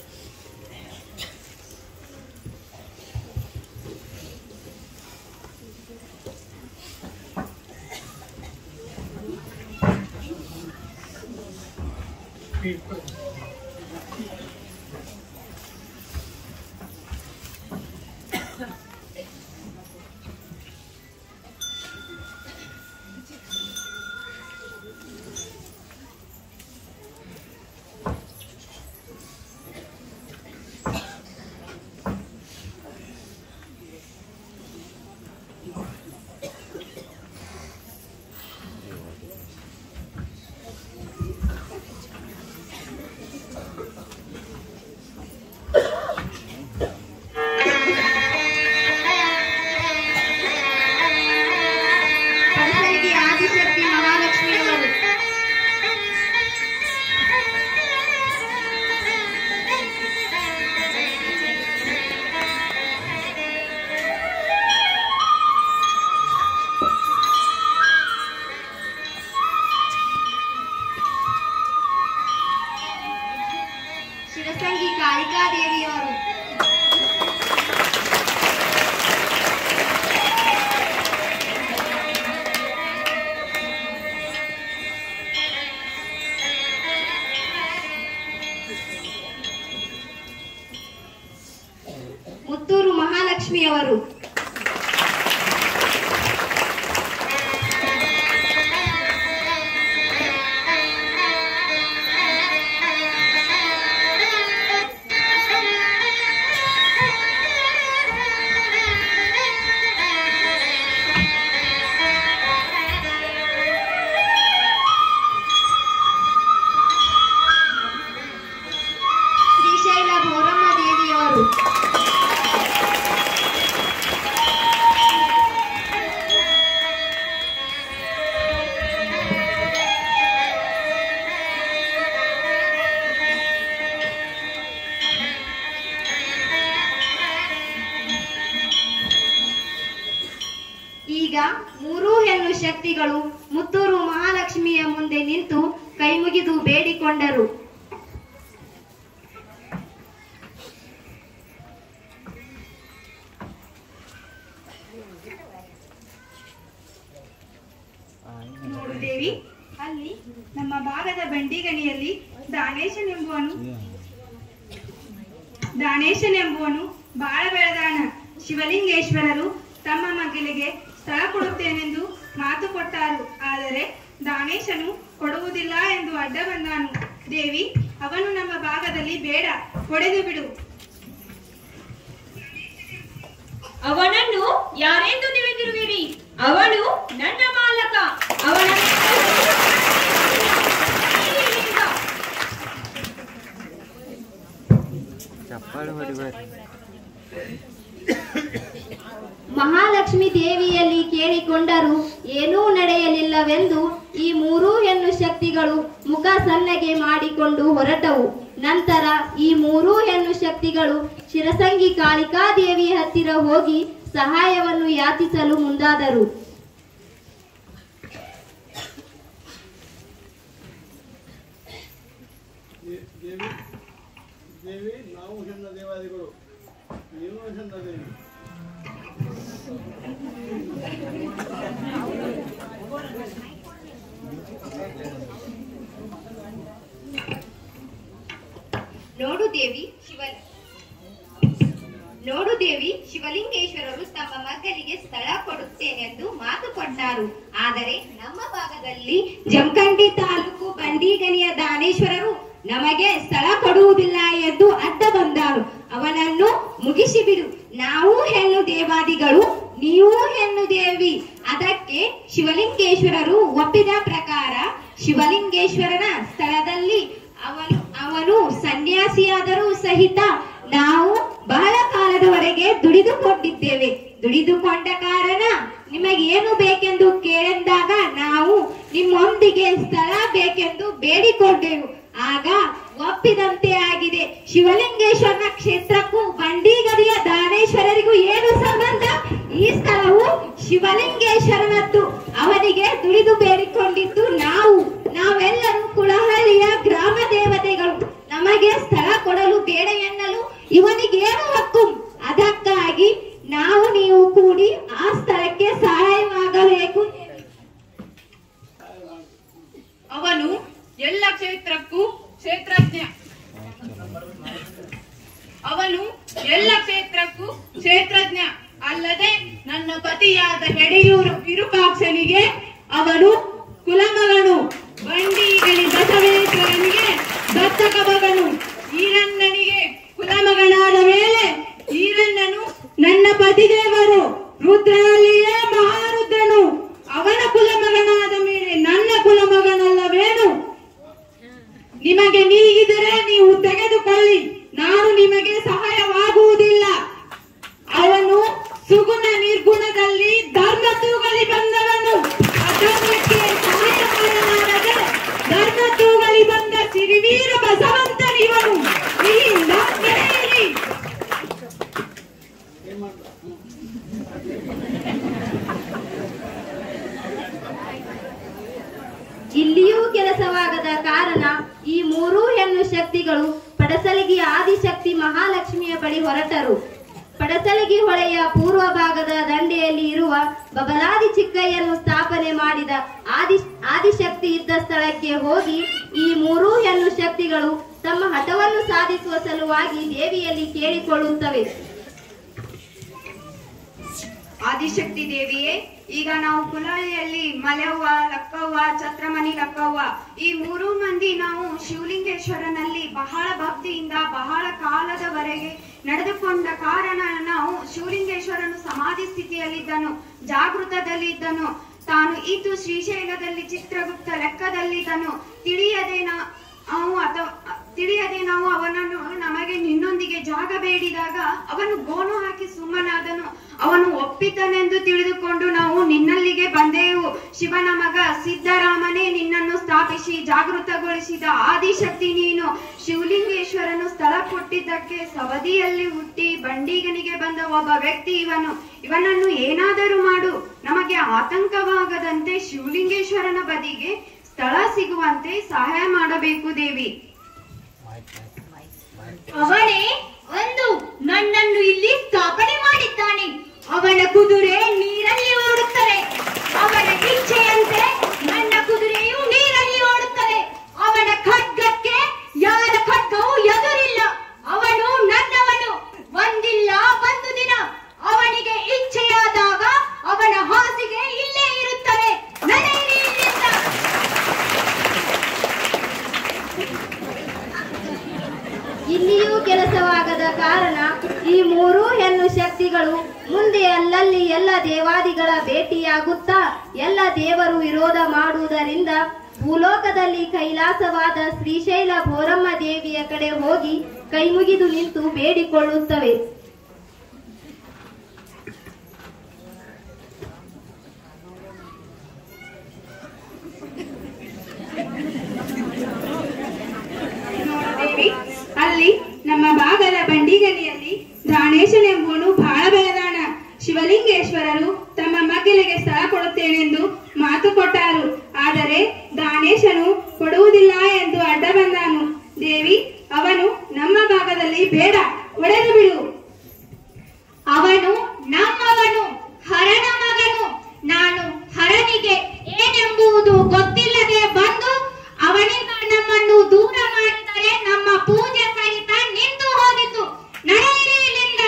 ಪರಸರಿಗೆ ಆದಿಶಕ್ತಿ ಮಹಾಲಕ್ಷ್ಮಿಯವರು ಶಿವಸಂಗಿ ಕಾಳಿಕಾದೇವಿಯವರು ಮುತ್ತೂರು ಮಹಾಲಕ್ಷ್ಮಿಯವರು ಮೂರೂ ಹೆಣ್ಣು ಶಕ್ತಿಗಳು ಮುತ್ತೂರು ಮಹಾಲಕ್ಷ್ಮಿಯ ಮುಂದೆ ನಿಂತು ಕೈಮುಗಿದು ಬೇಡಿಕೊಂಡರು ನೋಡು ದೇವಿ ಅಲ್ಲಿ ನಮ್ಮ ಭಾಗದ ಬಂಡಿಗಣಿಯಲ್ಲಿ ದಾನೇಶನೆಂಬುವನು ದಾನೇಶನೆಂಬುವನು ಬಾಳ ಬೆಳೆದಾನ ಶಿವಲಿಂಗೇಶ್ವರರು ತಮ್ಮ ಮಗಳಿಗೆ ಸ್ಥಳ ಕೊಡುತ್ತೇನೆಂದು ಮಾತು ಕೊಟ್ಟಾರು ಆದರೆ ದಾನೇಶನು ಕೊಡುವುದಿಲ್ಲ ಎಂದು ಅಡ್ಡ ಬಂದಾನು ದೇವಿ ಅವನು ನಮ್ಮ ಭಾಗದಲ್ಲಿ ಬೇಡ ಹೊಡೆದು ಬಿಡು ಅವನನ್ನು ಯಾರೆಂದು ತಿಳಿದಿರುವಿರಿ ಅವನು ನನ್ನ ಮಾಲಕ ಅವನ ಮಹಾಲಕ್ಷ್ಮಿ ದೇವಿಯಲ್ಲಿ ಕೇಳಿಕೊಂಡರೂ ಏನೂ ನಡೆಯಲಿಲ್ಲವೆಂದು ಈ ಮೂರೂ ಹೆಣ್ಣು ಶಕ್ತಿಗಳು ಮುಖ ಸಣ್ಣಗೆ ಮಾಡಿಕೊಂಡು ಹೊರಟವು ನಂತರ ಈ ಮೂರೂ ಹೆಣ್ಣು ಶಕ್ತಿಗಳು ಶಿರಸಂಗಿ ಕಾಳಿಕಾ ದೇವಿ ಹತ್ತಿರ ಹೋಗಿ ಸಹಾಯವನ್ನು ಯಾಚಿಸಲು ಮುಂದಾದರು ದೇವಿ ದೇವಿ ನಾವು ಹೆಣ್ಣ ದೇವಾದಿಗಳು ನೀನು ಹೆಣ್ಣ ದೇವಿ ನೋಡು ದೇವಿ ಶಿವ ನೋಡು ದೇವಿ ಶಿವಲಿಂಗೇಶ್ವರರು ತಮ್ಮ ಮಗನಿಗೆ ಸ್ಥಳ ಕೊಡುತ್ತೇನೆಂದು ಮಾತು ಕೊಟ್ಟಾರು ಆದರೆ ನಮ್ಮ ಭಾಗದಲ್ಲಿ ಜಮಖಂಡಿ ತಾಲೂಕು ಬಂಡಿಗನಿಯ ದಾನೇಶ್ವರರು ನಮಗೆ ಸ್ಥಳ ಕೊಡುವುದಿಲ್ಲ ಎಂದು ಅಡ್ಡ ಬಂದಾರು ಅವನನ್ನು ಮುಗಿಸಿ ಬಿಡು ನಾವು ಹೆಣ್ಣು ದೇವಾದಿಗಳು ನೀವು ಹೆಣ್ಣು ದೇವಿ ಅದಕ್ಕೆ ಶಿವಲಿಂಗೇಶ್ವರರು ಒಪ್ಪಿದ ಪ್ರಕಾರ ಶಿವಲಿಂಗೇಶ್ವರನ ಸ್ಥಳದಲ್ಲಿ ಅವನು ಅವನು ಸನ್ಯಾಸಿಯಾದರೂ ಸಹಿತ ನಾವು ಬಹಳ ಕಾಲದವರೆಗೆ ದುಡಿದುಕೊಂಡಿದ್ದೇವೆ ದುಡಿದುಕೊಂಡ ಕಾರಣ ನಿಮಗೇನು ಬೇಕೆಂದು ಕೇಳೆಂದಾಗ ನಾವು ನಿಮ್ಮೊಂದಿಗೆ ಸ್ಥಳ ಬೇಕೆಂದು ಬೇಡಿಕೊಂಡೆವು ಆಗ ಒಪ್ಪಿದಂತೆ ಆಗಿದೆ ಶಿವಲಿಂಗೇಶ್ವರನ ಕ್ಷೇತ್ರಕ್ಕೂ ಬಂಡಿಗರಿಯ ದಾನೇಶ್ವರರಿಗೂ ಏನು ಸಂಬಂಧ ಈ ಸ್ಥಳವು ಶಿವಲಿಂಗೇಶ್ವರನದ್ದು ಅವನಿಗೆ ದುಡಿದು ಬೇಡಿಕೊಂಡಿದ್ದು ನಾವು ನಾವೆಲ್ಲರೂ ಕುಳಹಳ್ಳಿಯ ಗ್ರಾಮ ದೇವತೆಗಳು ನಮಗೆ ಸ್ಥಳ ಕೊಡಲು ಬೇಡ ಎನ್ನಲು ಇವನಿಗೇನು ಹಕ್ಕು ಅದಕ್ಕಾಗಿ ನಾವು ನೀವು ಕೂಡಿ ಆ ಸ್ಥಳಕ್ಕೆ ಸಹಾಯವಾಗಬೇಕು ಅವನು ಎಲ್ಲ ಕ್ಷೇತ್ರಕ್ಕೂ ಕ್ಷೇತ್ರಜ್ಞ ಅವನು ಎಲ್ಲ ಕ್ಷೇತ್ರಕ್ಕೂ ಕ್ಷೇತ್ರಜ್ಞ ಅಲ್ಲದೆ ನನ್ನ ಪತಿಯಾದ ಯಡಿಯೂರು ವಿರೂಪಾಕ್ಷನಿಗೆ ಅವನು ಕುಲಮಗನು ಬಂಡಿಗಣಿ ಬಸವೇಶ್ವರನಿಗೆ ದತ್ತಕ ಮಗನು ಈರಣ್ಣನಿಗೆ ಕುಲಮಗನಾದ ಮೇಲೆ ಈರಣ್ಣನು ನನ್ನ ಪತಿದೇವರು ರುದ್ರನಲ್ಲಿಯೇ ಮಹಾರುದ್ರನು ಅವನ ಕುಲಮಗನಾದ ಮೇಲೆ ನನ್ನ ಕುಲಮಗನಲ್ಲವೇನು ನಿಮಗೆ ನೀಗಿದರೆ ನೀವು ತೆಗೆದುಕೊಳ್ಳಿ ನಾನು ನಿಮಗೆ ಸಹಾಯವಾಗುವುದಿಲ್ಲ ಅವನು ಸುಗುಣ ನಿರ್ಗುಣದಲ್ಲಿ ಧರ್ಮ ತೂಗಲಿ ಬಂದವನು ಅಧರ್ಮಕ್ಕೆ ಸಹಾಯ ಮಾಡಲಾರದೆ ಧರ್ಮ ತೂಗಲಿ ಬಂದ ಸಿರಿವೀರ ಬಸವಂತನಿವನು ಇಲ್ಲಿಂದ ನಡೆಯಿರಿ ಏನ್ ಮಾಡ್ದ ಇಲ್ಲಿಯೂ ಕೆಲಸವಾಗದ ಕಾರಣ ಈ ಮೂರೂ ಹೆಣ್ಣು ಶಕ್ತಿಗಳು ಪಡಸಲಗಿ ಆದಿಶಕ್ತಿ ಮಹಾಲಕ್ಷ್ಮಿಯ ಬಳಿ ಹೊರಟರು ಪಡಸಲಗಿ ಹೊಳೆಯ ಪೂರ್ವ ಭಾಗದ ದಂಡೆಯಲ್ಲಿ ಇರುವ ಬಬಲಾದಿ ಚಿಕ್ಕಯ್ಯನು ಸ್ಥಾಪನೆ ಮಾಡಿದ ಆದಿ ಆದಿಶಕ್ತಿ ಇದ್ದ ಸ್ಥಳಕ್ಕೆ ಹೋಗಿ ಈ ಮೂರೂ ಹೆಣ್ಣು ಶಕ್ತಿಗಳು ತಮ್ಮ ಹಠವನ್ನು ಸಾಧಿಸುವ ಸಲುವಾಗಿ ದೇವಿಯಲ್ಲಿ ಕೇಳಿಕೊಳ್ಳುತ್ತವೆ ಆದಿಶಕ್ತಿ ದೇವಿಯೇ ಈಗ ನಾವು ಕುಲಾಳಿಯಲ್ಲಿ ಮಲೆವ್ವ ಲಕ್ಕವ್ವ ಛತ್ರಮಣಿ ಲಕ್ಕವ್ವ ಈ ಮೂರು ಮಂದಿ ನಾವು ಶಿವಲಿಂಗೇಶ್ವರನಲ್ಲಿ ಬಹಳ ಭಕ್ತಿಯಿಂದ ಬಹಳ ಕಾಲದವರೆಗೆ ನಡೆದುಕೊಂಡ ಕಾರಣ ನಾವು ಶಿವಲಿಂಗೇಶ್ವರನು ಸಮಾಧಿ ಸ್ಥಿತಿಯಲ್ಲಿದ್ದನು ಜಾಗೃತದಲ್ಲಿದ್ದನು ತಾನು ಇದ್ದು ಶ್ರೀಶೈಲದಲ್ಲಿ ಚಿತ್ರಗುಪ್ತ ಲೆಕ್ಕದಲ್ಲಿದ್ದನು ತಿಳಿಯದೆ ನಾ- ನಾವು ಅಥವಾ ತಿಳಿಯದೆ ನಾವು ಅವನನ್ನು ನಮಗೆ ನಿನ್ನೊಂದಿಗೆ ಜಾಗ ಬೇಡಿದಾಗ ಅವನು ಗೋಣು ಹಾಕಿ ಸುಮ್ಮನಾದನು ಅವನು ಒಪ್ಪಿದ್ದನೆಂದು ತಿಳಿದುಕೊಂಡು ನಾವು ನಿನ್ನಲ್ಲಿಗೆ ಬಂದೆವು ಶಿವನ ಮಗ ಸಿದ್ದರಾಮನೇ ನಿನ್ನನ್ನು ಸ್ಥಾಪಿಸಿ ಜಾಗೃತಗೊಳಿಸಿದ ಆದಿಶಕ್ತಿ ನೀನು ಶಿವಲಿಂಗೇಶ್ವರನು ಸ್ಥಳ ಕೊಟ್ಟಿದ್ದಕ್ಕೆ ಸವದಿಯಲ್ಲಿ ಹುಟ್ಟಿ ಬಂಡಿಗನಿಗೆ ಬಂದ ಒಬ್ಬ ವ್ಯಕ್ತಿ ಇವನು ಇವನನ್ನು ಏನಾದರೂ ಮಾಡು ನಮಗೆ ಆತಂಕವಾಗದಂತೆ ಶಿವಲಿಂಗೇಶ್ವರನ ಬದಿಗೆ ಸ್ಥಳ ಸಿಗುವಂತೆ ಸಹಾಯ ಮಾಡಬೇಕು ದೇವಿ ಅವನೇ ಒಂದು ನನ್ನನ್ನು ಇಲ್ಲಿ ಸ್ಥಾಪನೆ ಮಾಡಿದ್ದಾನೆ ಅವನ ಕುದುರೆ ನೀರಲ್ಲಿ ಓಡುತ್ತದೆ ಅವನ ಇಚ್ಛೆಯಂತೆ ನನ್ನ ಕುದುರೆಯು ನೀರಲ್ಲಿ ಓಡುತ್ತದೆ ಅವನ ಖಡ್ಗಕ್ಕೆ ಯಾರ ಖಡ್ಗವು ಎದುರಿಲ್ಲ ಅವನು ನನ್ನವನು ಒಂದಿಲ್ಲ ಒಂದು ದಿನ ಅವನಿಗೆ ಇಚ್ಛೆಯಾದಾಗ ಅವನ ಹಾಸಿಗೆ ಇಲ್ಲೇ ಇರುತ್ತದೆ ನಡೆಯಿರಿ ಇಲ್ಲಿಂದ ಇಲ್ಲಿಯೂ ಕೆಲಸವಾಗದ ಕಾರಣ ಈ ಮೂರೂ ಹೆಣ್ಣು ಶಕ್ತಿಗಳು ಮುಂದೆ ಅಲ್ಲಲ್ಲಿ ಎಲ್ಲ ದೇವಾದಿಗಳ ಭೇಟಿಯಾಗುತ್ತಾ ಎಲ್ಲ ದೇವರು ವಿರೋಧ ಮಾಡುವುದರಿಂದ ಭೂಲೋಕದಲ್ಲಿ ಕೈಲಾಸವಾದ ಶ್ರೀಶೈಲ ಬೋರಮ್ಮ ದೇವಿಯ ಕಡೆ ಹೋಗಿ ಕೈಮುಗಿದು ನಿಂತು ಬೇಡಿಕೊಳ್ಳುತ್ತವೆ ದೇವಿ ಅಲ್ಲಿ ನಮ್ಮ ಭಾಗದ ಬಂಡಿಗಲಿಯಲ್ಲಿ ದಾನೇಶನೆಂಬುವನು ಬಹಳ ಬೆಳೆದಾಣ ಶಿವಲಿಂಗೇಶ್ವರರು ತಮ್ಮ ಮಗ್ಗಲಿಗೆ ಸ್ಥಳ ಕೊಡುತ್ತೇನೆಂದು ಮಾತು ಕೊಟ್ಟಾರು ಆದರೆ ದಾನೇಶನು ಕೊಡುವುದಿಲ್ಲ ಎಂದು ಅಡ್ಡ ಬಂದಾನು ದೇವಿ ಅವನು ನಮ್ಮ ಭಾಗದಲ್ಲಿ ಬೇಡ ಒಡೆದು ಬಿಡು ಅವನು ನಮ್ಮವನು ಹರನ ಮಗನು ನಾನು ಹರನಿಗೆ ಏನೆಂಬುದು ಗೊತ್ತಿಲ್ಲದೆ ಬಂದು ಅವನಿಂದ ನಮ್ಮನ್ನು ದೂರ ಮಾಡಿದರೆ ನಮ್ಮ ಪೂಜೆ ಸಹಿತ ನಿಂತು ಹೋಗಿತು ನಡೆಯಿರಿ ಇಲ್ಲಿಂದ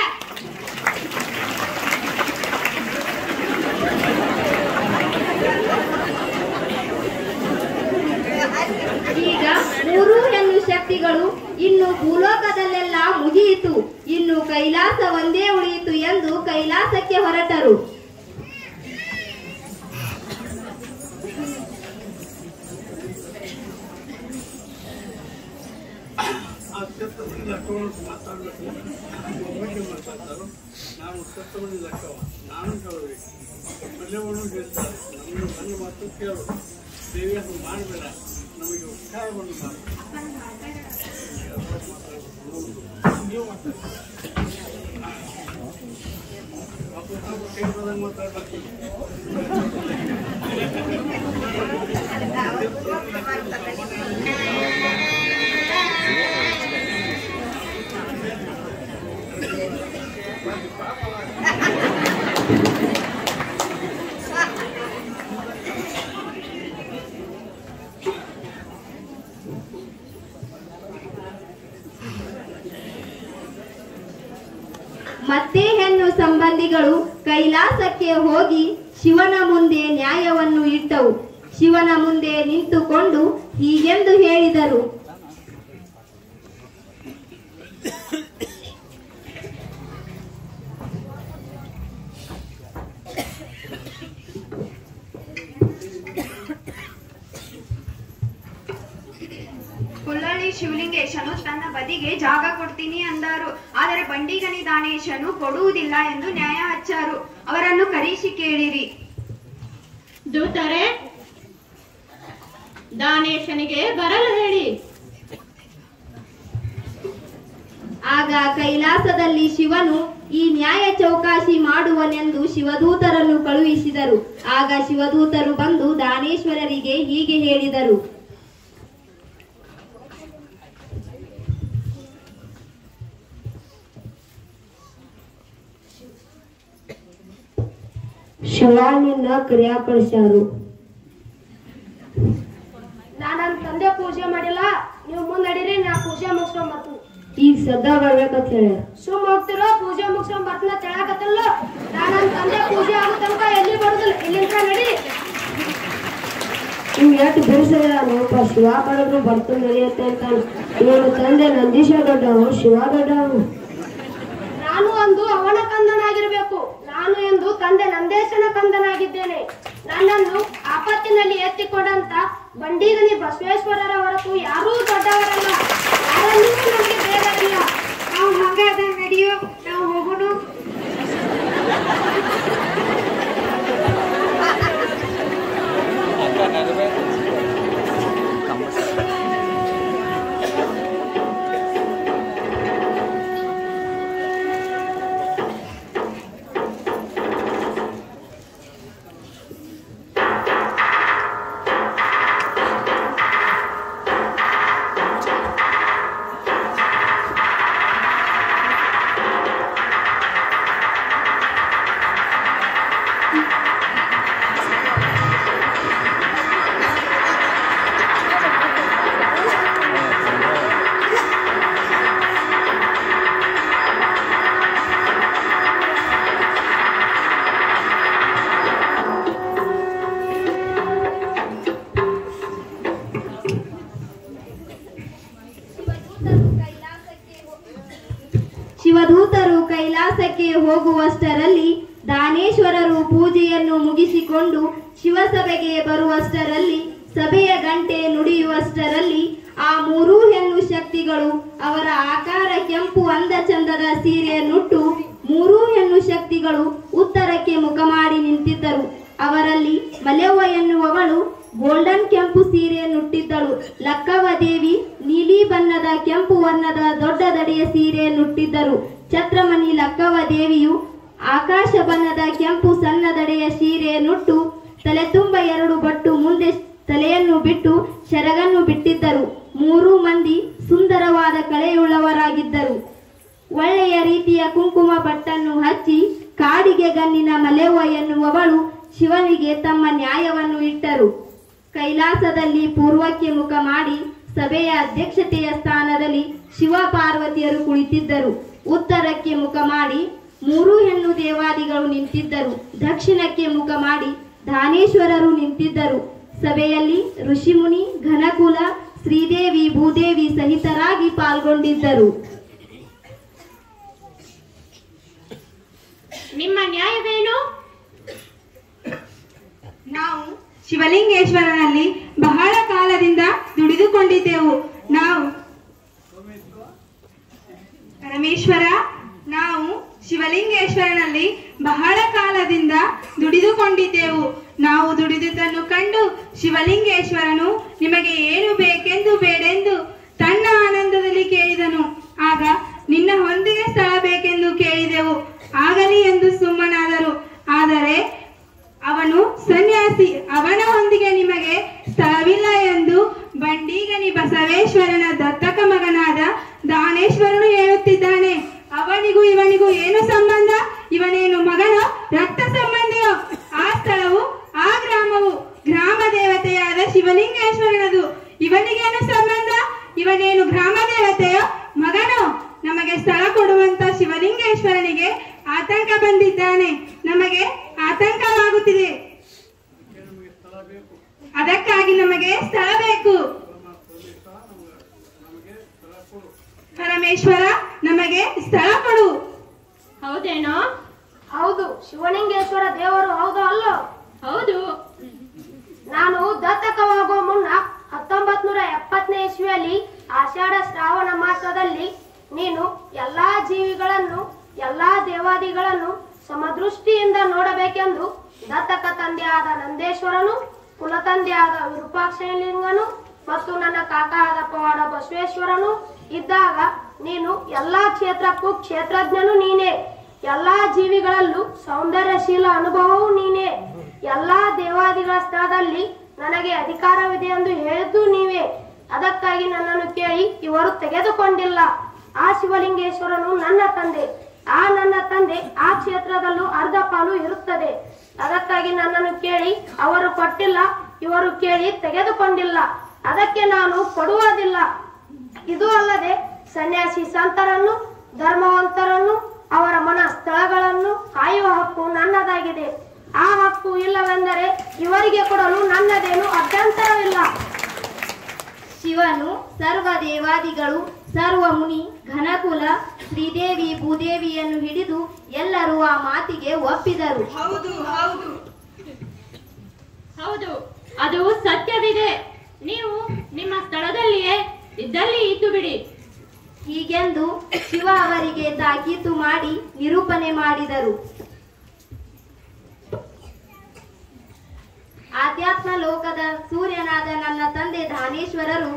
ಈಗ ಮೂರೂ ಹೆಣ್ಣು ಶಕ್ತಿಗಳು ಇನ್ನು ಭೂಲೋಕದಲ್ಲೆಲ್ಲ ಮುಗಿಯಿತು ಇನ್ನು ಕೈಲಾಸ ಒಂದೇ ಉಳಿಯಿತು ಎಂದು ಕೈಲಾಸಕ್ಕೆ ಹೊರಟರು ಆ ಕ್ಷೇತ್ರದಲ್ಲಿ ಲೆಕ್ಕವನ್ನು ಮಾತಾಡಬೇಕು ಒಬ್ಬರಿಗೆ ಮಾತಾಡ್ತಾರೋ ನಾನು ಕ್ಷೇತ್ರದಲ್ಲಿ ಲೆಕ್ಕವ ನಾನು ಕೇಳಬೇಕು ಮಲ್ಯವನ್ನು ಹೇಳ್ತಾರೆ ನಮಗೆ ನನ್ನ ಮಾತು ಕೇಳು ದೇವಿ ಅದು ಮಾಡಬೇಡ ನಮಗೆ ಉಪಕಾರವನ್ನು ಮಾಡು ನೀವು ಮಾತಾಡಿ ಕೇಳ್ದಂಗೆ ಮಾತಾಡ್ಬೇಕು ಮತ್ತೆ ಹೆಣ್ಣು ಸಂಬಂಧಿಗಳು ಕೈಲಾಸಕ್ಕೆ ಹೋಗಿ ಶಿವನ ಮುಂದೆ ನ್ಯಾಯವನ್ನು ಇಟ್ಟವು ಶಿವನ ಮುಂದೆ ನಿಂತುಕೊಂಡು ಹೀಗೆಂದು ಹೇಳಿದರು ಹುಲ್ಲಳ್ಳಿ ಶಿವಲಿಂಗೇಶನು ತನ್ನ ಬದಿಗೆ ಜಾಗ ಕೊಡ್ತೀನಿ ಅಂದಾರು ಆದರೆ ಬಂಡಿಗನಿ ದಾನೇಶನು ಕೊಡುವುದಿಲ್ಲ ಎಂದು ನ್ಯಾಯ ಹಚ್ಚಾರು ಅವರನ್ನು ಕರೆಸಿ ಕೇಳಿರಿ ದೂತರೆ ದಾನೇಶನಿಗೆ ಬರಲು ಹೇಳಿ ಆಗ ಕೈಲಾಸದಲ್ಲಿ ಶಿವನು ಈ ನ್ಯಾಯ ಚೌಕಾಸಿ ಮಾಡುವನೆಂದು ಶಿವದೂತರನ್ನು ಕಳುಹಿಸಿದರು ಆಗ ಶಿವದೂತರು ಬಂದು ದಾನೇಶ್ವರರಿಗೆ ಹೀಗೆ ಹೇಳಿದರು ಶಿವಾನಿನ ಕರಿಯಾ ಕಳಿಸ್ಯಾರು ನಾನು ನನ್ನ ತಂದೆ ಪೂಜೆ ಮಾಡಿಲ್ಲ ನೀವು ಮುಂದೆ ನಡೀರಿ ನಾ ಪೂಜೆ ಮುಗಿಸ್ಕೊಂಡ್ ಬರ್ತೀನಿ ಈಗ ಸದಾ ಬರ್ಬೇಕಂತ ಹೇಳ್ಯಾರ ಸುಮ್ ಹೋಗ್ತಿರೋ ಪೂಜೆ ಮುಗಿಸ್ಕೊಂಡ್ ಬರ್ತೀನಿ ತೆಳಕತ್ತಲ್ಲ ನಾನು ನನ್ನ ತಂದೆ ಪೂಜೆ ಆಗೋ ತನಕ ಎಲ್ಲಿ ಬರುದಿಲ್ಲ ಇಲ್ಲಿಂದ ನಡೀರಿ ನೀವು ಎಷ್ಟು ಬಿಡಿಸಿದ ನೋಪ ಶಿವ ಕಳೆದ್ರು ಬರ್ತು ನಡೆಯುತ್ತೆ ಅಂತ ಇವನು ತಂದೆ ನಂದೀಶ ದೊಡ್ಡವನು ಶಿವ ದೊಡ್ಡವನು ನಾನು ಒಂದು ಅವನ ಕಂದನಾಗಿರ್ಬೇಕು ನಾನು ಎಂದು ತಂದೆ ನಂದೇಶನ ಕಂದನಾಗಿದ್ದೇನೆ ನನ್ನನ್ನು ಆಪತ್ತಿನಲ್ಲಿ ಎತ್ತಿಕೊಂಡಂತ ಬಂಡಿಗನಿ ಬಸವೇಶ್ವರರ ಹೊರತು ಯಾರೂ ದೊಡ್ಡವರಲ್ಲ ಯಾರನ್ನೂ ನಮಗೆ ಬೇಡವಿಲ್ಲ ನಾವು ಹಂಗಾದ ನಡೆಯೋ ನಾವು ಹೋಗೋಣ ಹೋಗುವಷ್ಟರಲ್ಲಿ ದಾನೇಶ್ವರರು ಪೂಜೆಯನ್ನು ಮುಗಿಸಿಕೊಂಡು ಶಿವಸಭೆಗೆ ಬರುವಷ್ಟರಲ್ಲಿ ಸಭೆಯ ಗಂಟೆ ನುಡಿಯುವಷ್ಟರಲ್ಲಿ ಆ ಮೂರೂ ಹೆಣ್ಣು ಶಕ್ತಿಗಳು ಅವರ ಆಕಾರ ಕೆಂಪು ಅಂದ ಚಂದದ ಸೀರೆಯನ್ನುಟ್ಟು ಮೂರೂ ಹೆಣ್ಣು ಶಕ್ತಿಗಳು ಉತ್ತರಕ್ಕೆ ಮುಖ ಮಾಡಿ ನಿಂತಿದ್ದರು ಅವರಲ್ಲಿ ಮಲೆವ್ವ ಎನ್ನುವವಳು ಗೋಲ್ಡನ್ ಕೆಂಪು ಸೀರೆಯನ್ನುಟ್ಟಿದ್ದಳು ಲಕ್ಕವ್ವ ದೇವಿ ನೀಲಿ ಬಣ್ಣದ ಕೆಂಪು ವರ್ಣದ ದೊಡ್ಡ ದಡಿಯ ಸೀರೆಯನ್ನುಟ್ಟಿದ್ದರು ಛತ್ರಮಣಿ ಲಕ್ಕವ್ವ ದೇವಿಯು ಆಕಾಶ ಬಣ್ಣದ ಕೆಂಪು ಸಣ್ಣ ದಡೆಯ ಸೀರೆಯನ್ನುಟ್ಟು ತಲೆ ತುಂಬ ಎರಡು ಬಟ್ಟು ಮುಂದೆ ತಲೆಯನ್ನು ಬಿಟ್ಟು ಶರಗನ್ನು ಬಿಟ್ಟಿದ್ದರು ಮೂರೂ ಮಂದಿ ಸುಂದರವಾದ ಕಳೆಯುಳ್ಳವರಾಗಿದ್ದರು ಒಳ್ಳೆಯ ರೀತಿಯ ಕುಂಕುಮ ಬಟ್ಟನ್ನು ಹಚ್ಚಿ ಕಾಡಿಗೆ ಗನ್ನಿನ ಮಲೆವ್ವ ಎನ್ನುವವಳು ಶಿವನಿಗೆ ತಮ್ಮ ನ್ಯಾಯವನ್ನು ಇಟ್ಟರು ಕೈಲಾಸದಲ್ಲಿ ಪೂರ್ವಕ್ಕೆ ಮುಖ ಮಾಡಿ ಸಭೆಯ ಅಧ್ಯಕ್ಷತೆಯ ಸ್ಥಾನದಲ್ಲಿ ಶಿವ ಪಾರ್ವತಿಯರು ಕುಳಿತಿದ್ದರು ಉತ್ತರಕ್ಕೆ ಮುಖ ಮಾಡಿ ಮೂರು ಹೆಣ್ಣು ದೇವಾದಿಗಳು ನಿಂತಿದ್ದರು ದಕ್ಷಿಣಕ್ಕೆ ಮುಖ ಮಾಡಿ ಧಾನೇಶ್ವರರು ನಿಂತಿದ್ದರು ಸಭೆಯಲ್ಲಿ ಋಷಿಮುನಿ ಘನಕುಲ ಶ್ರೀದೇವಿ ಭೂದೇವಿ ಸಹಿತರಾಗಿ ಪಾಲ್ಗೊಂಡಿದ್ದರು ನಿಮ್ಮ ನ್ಯಾಯವೇನು ನಾವು ಶಿವಲಿಂಗೇಶ್ವರನಲ್ಲಿ ಬಹಳ ಕಾಲದಿಂದ ದುಡಿದುಕೊಂಡಿದ್ದೆವು ನಾವು ಪರಮೇಶ್ವರ ನಾವು ಶಿವಲಿಂಗೇಶ್ವರನಲ್ಲಿ ಬಹಳ ಕಾಲದಿಂದ ದುಡಿದುಕೊಂಡಿದ್ದೆವು ನಾವು ದುಡಿದುದನ್ನು ಕಂಡು ಶಿವಲಿಂಗೇಶ್ವರನು ನಿಮಗೆ ಏನು ಬೇಕೆಂದು ಬೇಡೆಂದು ತನ್ನ ಆನಂದದಲ್ಲಿ ಕೇಳಿದನು ಆಗ ನಿನ್ನ ಹೊಂದಿಗೆ ಸ್ಥಳ ಬೇಕೆಂದು ಕೇಳಿದೆವು ಆಗಲಿ ಎಂದು ಸುಮ್ಮನಾದರು ಆದರೆ ಅವನು ಸನ್ಯಾಸಿ ಅವನ ಹೊಂದಿಗೆ ನಿಮಗೆ ಸ್ಥಳವಿಲ್ಲ ಎಂದು ಬಂಡೀಗನಿ ಬಸವೇಶ್ವರನ ದತ್ತಕ ಮಗನಾದ ದಾನೇಶ್ವರನು ಹೇಳುತ್ತಿದ್ದಾನೆ ಅವನಿಗೂ ಇವನಿಗೂ ಏನು ಸಂಬಂಧ ಇವನೇನು ಮಗನೋ ರಕ್ತ ಸಂಬಂಧಿಯೋ ಆ ಸ್ಥಳವು ಆ ಗ್ರಾಮವು ಗ್ರಾಮ ದೇವತೆಯಾದ ಶಿವಲಿಂಗೇಶ್ವರನದು ಇವನಿಗೇನು ಸಂಬಂಧ ಇವನೇನು ಗ್ರಾಮ ದೇವತೆಯೋ ಮಗನೋ ನಮಗೆ ಸ್ಥಳ ಕೊಡುವಂತ ಶಿವಲಿಂಗೇಶ್ವರನಿಗೆ ಆತಂಕ ಬಂದಿದ್ದಾನೆ ನಮಗೆ ಆತಂಕವಾಗುತ್ತಿದೆ ನಮಗೆ ಸ್ಥಳ ಬೇಕು ಅದಕ್ಕಾಗಿ ನಮಗೆ ಸ್ಥಳ ಬೇಕು ನಮಗೆ ಸ್ಥಳ ಕೊಡು ಪರಮೇಶ್ವರ ನಮಗೆ ಸ್ಥಳ ಕೊಡು ಹೌದೇನೋ ಹೌದು ಶಿವಲಿಂಗೇಶ್ವರ ದೇವರು ಹೌದು ಅಲ್ಲೋ ಹೌದು ನಾನು ದತ್ತಕವಾಗುವ ಮುನ್ನ ಹತ್ತೊಂಬತ್ ನೂರ ಎಪ್ಪತ್ತನೇ ಇಸ್ವಿಯಲ್ಲಿ ಆಷಾಢ ಶ್ರಾವಣ ಮಾಸದಲ್ಲಿ ನೀನು ಎಲ್ಲಾ ಜೀವಿಗಳನ್ನು ಎಲ್ಲಾ ದೇವಾದಿಗಳನ್ನು ಸಮದೃಷ್ಟಿಯಿಂದ ನೋಡಬೇಕೆಂದು ದತ್ತಕ ತಂದೆಯಾದ ನಂದೇಶ್ವರನು ಕುಲತಂದೆಯಾದ ವಿರೂಪಾಕ್ಷಲಿಂಗನು ಮತ್ತು ನನ್ನ ಕಾಕ ಆದ ಪವಾಡ ಬಸವೇಶ್ವರನು ಇದ್ದಾಗ ನೀನು ಎಲ್ಲಾ ಕ್ಷೇತ್ರಕ್ಕೂ ಕ್ಷೇತ್ರಜ್ಞನು ನೀನೇ ಎಲ್ಲಾ ಜೀವಿಗಳಲ್ಲೂ ಸೌಂದರ್ಯಶೀಲ ಅನುಭವವೂ ನೀನೇ ಎಲ್ಲಾ ದೇವಾದಿಗಳ ಸ್ಥಳದಲ್ಲಿ ನನಗೆ ಅಧಿಕಾರವಿದೆ ಎಂದು ಹೇಳಿದ್ದು ನೀವೇ ಅದಕ್ಕಾಗಿ ನನ್ನನ್ನು ಕೇಳಿ ಇವರು ತೆಗೆದುಕೊಂಡಿಲ್ಲ ಆ ಶಿವಲಿಂಗೇಶ್ವರನು ನನ್ನ ತಂದೆ ಆ ನನ್ನ ತಂದೆ ಆ ಕ್ಷೇತ್ರದಲ್ಲೂ ಅರ್ಧ ಪಾಲು ಇರುತ್ತದೆ ಅದಕ್ಕಾಗಿ ನನ್ನನ್ನು ಕೇಳಿ ಅವರು ಕೊಟ್ಟಿಲ್ಲ ಇವರು ಕೇಳಿ ತೆಗೆದುಕೊಂಡಿಲ್ಲ ಅದಕ್ಕೆ ನಾನು ಕೊಡುವುದಿಲ್ಲ ಇದು ಅಲ್ಲದೆ ಸನ್ಯಾಸಿ ಸಂತರನ್ನು ಧರ್ಮವಂತರನ್ನು ಅವರ ಮನ ಸ್ಥಳಗಳನ್ನು ಕಾಯುವ ಹಕ್ಕು ನನ್ನದಾಗಿದೆ ಆ ಹಕ್ಕು ಇಲ್ಲವೆಂದರೆ ಇವರಿಗೆ ಕೊಡಲು ನನ್ನದೇನು ಅಭ್ಯಂತರವಿಲ್ಲ ಶಿವನು ಸರ್ವ ದೇವಾದಿಗಳು ಸರ್ವ ಮುನಿ ಘನಕುಲ ಶ್ರೀದೇವಿ ಭೂದೇವಿಯನ್ನು ಹಿಡಿದು ಎಲ್ಲರೂ ಆ ಮಾತಿಗೆ ಒಪ್ಪಿದರು ಹೌದು ಹೌದು ಹೌದು ಅದು ಸತ್ಯವಿದೆ ನೀವು ನಿಮ್ಮ ಸ್ಥಳದಲ್ಲಿಯೇ ಇದ್ದಲ್ಲಿ ಇದ್ದು ಬಿಡಿ ಹೀಗೆಂದು ಶಿವ ಅವರಿಗೆ ತಾಕೀತು ಮಾಡಿ ನಿರೂಪಣೆ ಮಾಡಿದರು ಆಧ್ಯಾತ್ಮ ಲೋಕದ ಸೂರ್ಯನಾದ ನನ್ನ ತಂದೆ ಧಾನೇಶ್ವರರು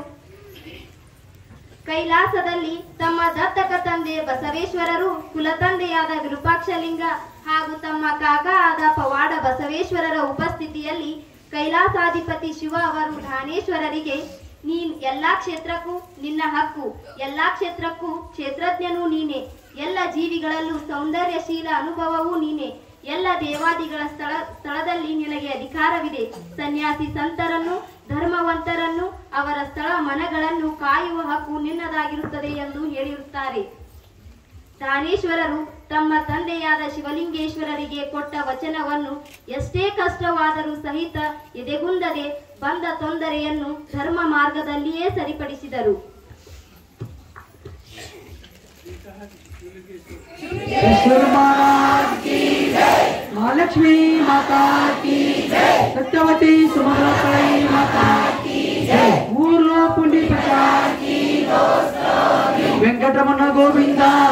ಕೈಲಾಸದಲ್ಲಿ ತಮ್ಮ ದತ್ತಕ ತಂದೆ ಬಸವೇಶ್ವರರು ಕುಲತಂದೆಯಾದ ವಿರೂಪಾಕ್ಷಲಿಂಗ ಹಾಗೂ ತಮ್ಮ ಕಾಕ ಆದ ಪವಾಡ ಬಸವೇಶ್ವರರ ಉಪಸ್ಥಿತಿಯಲ್ಲಿ ಕೈಲಾಸಾಧಿಪತಿ ಶಿವ ಅವರು ಧಾನೇಶ್ವರರಿಗೆ ನೀನ್ ಎಲ್ಲಾ ಕ್ಷೇತ್ರಕ್ಕೂ ನಿನ್ನ ಹಕ್ಕು ಎಲ್ಲಾ ಕ್ಷೇತ್ರಕ್ಕೂ ಕ್ಷೇತ್ರಜ್ಞನೂ ನೀನೆ ಎಲ್ಲ ಜೀವಿಗಳಲ್ಲೂ ಸೌಂದರ್ಯಶೀಲ ಅನುಭವವೂ ನೀನೆ ಎಲ್ಲ ದೇವಾದಿಗಳ ಸ್ಥಳ ಸ್ಥಳದಲ್ಲಿ ನಿನಗೆ ಅಧಿಕಾರವಿದೆ ಸನ್ಯಾಸಿ ಸಂತರನ್ನು ಧರ್ಮವಂತರನ್ನು ಅವರ ಸ್ಥಳ ಮನಗಳನ್ನು ಕಾಯುವ ಹಕ್ಕು ನಿನ್ನದಾಗಿರುತ್ತದೆ ಎಂದು ಹೇಳಿರುತ್ತಾರೆ ದಾನೇಶ್ವರರು ತಮ್ಮ ತಂದೆಯಾದ ಶಿವಲಿಂಗೇಶ್ವರರಿಗೆ ಕೊಟ್ಟ ವಚನವನ್ನು ಎಷ್ಟೇ ಕಷ್ಟವಾದರೂ ಸಹಿತ ಎದೆಗುಂದದೆ ಬಂದ ತೊಂದರೆಯನ್ನು ಧರ್ಮ ಮಾರ್ಗದಲ್ಲಿಯೇ ಸರಿಪಡಿಸಿದರು ಶುರು ಮಾಡ ಮಹಾಲಕ್ಷ್ಮಿ ಮಾತಾ ಕಿ ಸತ್ಯವತಿ ಸುಮಂಗಲ ತಾಯಿ ಮಾತಾ ಊರ್ಲೋ ಪುಂಡಿ ಪ್ರಸಾದ್ ವೆಂಕಟರಮಣ ಗೋವಿಂದ